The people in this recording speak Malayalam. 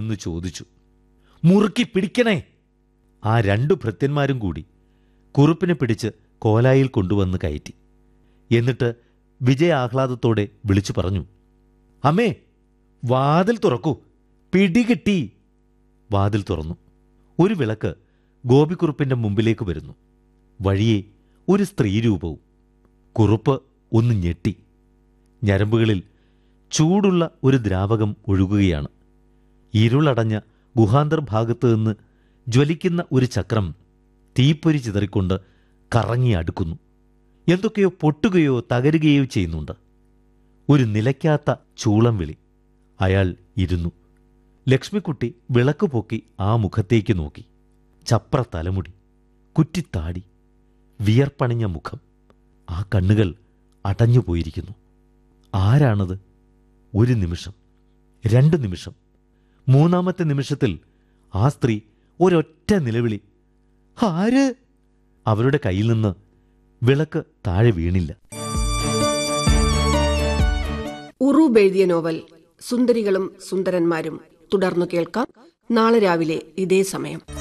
എന്ന് ചോദിച്ചു മുറുക്കി പിടിക്കണേ ആ രണ്ടു ഭൃത്യന്മാരും കൂടി കുറുപ്പിനെ പിടിച്ച് കോലായിൽ കൊണ്ടുവന്ന് കയറ്റി എന്നിട്ട് വിജയാഹ്ലാദത്തോടെ വിളിച്ചു പറഞ്ഞു അമ്മേ വാതിൽ തുറക്കൂ പിടികിട്ടി വാതിൽ തുറന്നു ഒരു വിളക്ക് ഗോപിക്കുറുപ്പിന്റെ മുമ്പിലേക്ക് വരുന്നു വഴിയെ ഒരു സ്ത്രീരൂപവും കുറുപ്പ് ഒന്ന് ഞെട്ടി ഞരമ്പുകളിൽ ചൂടുള്ള ഒരു ദ്രാവകം ഒഴുകുകയാണ് ഇരുളടഞ്ഞ ഗുഹാന്തർ ഭാഗത്ത് നിന്ന് ജ്വലിക്കുന്ന ഒരു ചക്രം തീപ്പൊരി ചിതറിക്കൊണ്ട് കറങ്ങി അടുക്കുന്നു എന്തൊക്കെയോ പൊട്ടുകയോ തകരുകയോ ചെയ്യുന്നുണ്ട് ഒരു നിലയ്ക്കാത്ത ചൂളം വിളി അയാൾ ഇരുന്നു ലക്ഷ്മിക്കുട്ടി വിളക്ക് പൊക്കി ആ മുഖത്തേക്ക് നോക്കി ചപ്ര തലമുടി കുറ്റിത്താടി വിയർപ്പണിഞ്ഞ മുഖം ആ കണ്ണുകൾ അടഞ്ഞുപോയിരിക്കുന്നു ആരാണത് ഒരു നിമിഷം രണ്ട് നിമിഷം മൂന്നാമത്തെ നിമിഷത്തിൽ ആ സ്ത്രീ ഒരൊറ്റ നിലവിളി ആര് അവരുടെ കയ്യിൽ നിന്ന് വിളക്ക് താഴെ വീണില്ല ഉറൂബ് എഴുതിയ നോവൽ സുന്ദരികളും സുന്ദരന്മാരും തുടർന്നു കേൾക്കാം നാളെ രാവിലെ ഇതേ സമയം